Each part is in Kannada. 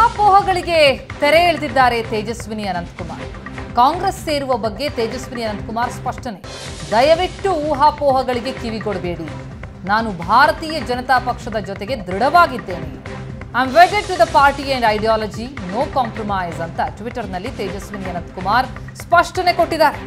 ಊಹಾಪೋಹಗಳಿಗೆ ತೆರೆ ಎಳೆದಿದ್ದಾರೆ ತೇಜಸ್ವಿನಿ ಅನಂತಕುಮಾರ್ ಕಾಂಗ್ರೆಸ್ ಸೇರುವ ಬಗ್ಗೆ ತೇಜಸ್ವಿನಿ ಅನಂತಕುಮಾರ್ ಸ್ಪಷ್ಟನೆ ದಯವಿಟ್ಟು ಊಹಾಪೋಹಗಳಿಗೆ ಕಿವಿಗೊಡಬೇಡಿ ನಾನು ಭಾರತೀಯ ಜನತಾ ಪಕ್ಷದ ಜೊತೆಗೆ ದೃಢವಾಗಿದ್ದೇನೆ I am wedded to the party and ideology no compromise ಅಂತ ಟ್ವಿಟರ್ನಲ್ಲಿ ತೇಜಸ್ವಿನಿ ಅನಂತಕುಮಾರ್ ಸ್ಪಷ್ಟನೆ ಕೊಟ್ಟಿದ್ದಾರೆ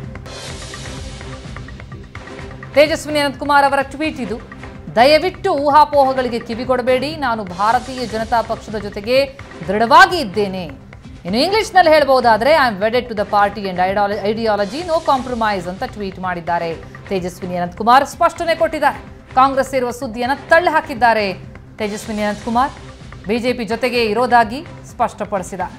ತೇಜಸ್ವಿನಿ ಅನಂತಕುಮಾರ್ ಅವರ ಟ್ವೀಟ್ ಇದು ದಯವಿಟ್ಟು ಊಹಾಪೋಹಗಳಿಗೆ ಕಿವಿಗೊಡಬೇಡಿ ನಾನು ಭಾರತೀಯ ಜನತಾ ಪಕ್ಷದ ಜೊತೆಗೆ ದೃಢವಾಗಿ ಇದ್ದೇನೆ ಇನ್ನು ಇಂಗ್ಲಿಷ್ನಲ್ಲಿ ಹೇಳ್ಬಹುದಾದ್ರೆ I am wedded to the party and ideology no compromise ಅಂತ ಟ್ವೀಟ್ ಮಾಡಿದ್ದಾರೆ ತೇಜಸ್ವಿನಿ ಅನಂತಕುಮಾರ್ ಸ್ಪಷ್ಟನೆ ಕೊಟ್ಟಿದ್ದಾರೆ ಕಾಂಗ್ರೆಸ್ ಸೇರುವ ಸುದ್ದಿಯನ್ನು ತಳ್ಳಿ ಹಾಕಿದ್ದಾರೆ ತೇಜಸ್ವಿನಿ ಅನಂತಕುಮಾರ್ ಬಿಜೆಪಿ ಜೊತೆಗೆ ಇರೋದಾಗಿ ಸ್ಪಷ್ಟಪಡಿಸಿದ್ದಾರೆ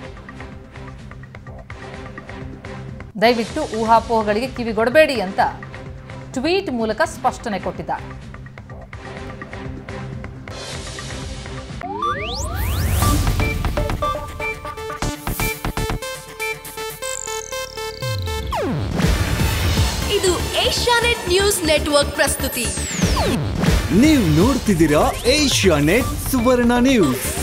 ದಯವಿಟ್ಟು ಊಹಾಪೋಹಗಳಿಗೆ ಕಿವಿಗೊಡಬೇಡಿ ಅಂತ ಟ್ವೀಟ್ ಮೂಲಕ ಸ್ಪಷ್ಟನೆ ಕೊಟ್ಟಿದ್ದಾರೆ ಇದು ಏಷ್ಯಾನೆಟ್ ನ್ಯೂಸ್ ನೆಟ್ವರ್ಕ್ ಪ್ರಸ್ತುತಿ ನೀವು ನೋಡ್ತಿದ್ದೀರಾ ಏಷ್ಯಾ ನೆಟ್ ಸುವರ್ಣ ನ್ಯೂಸ್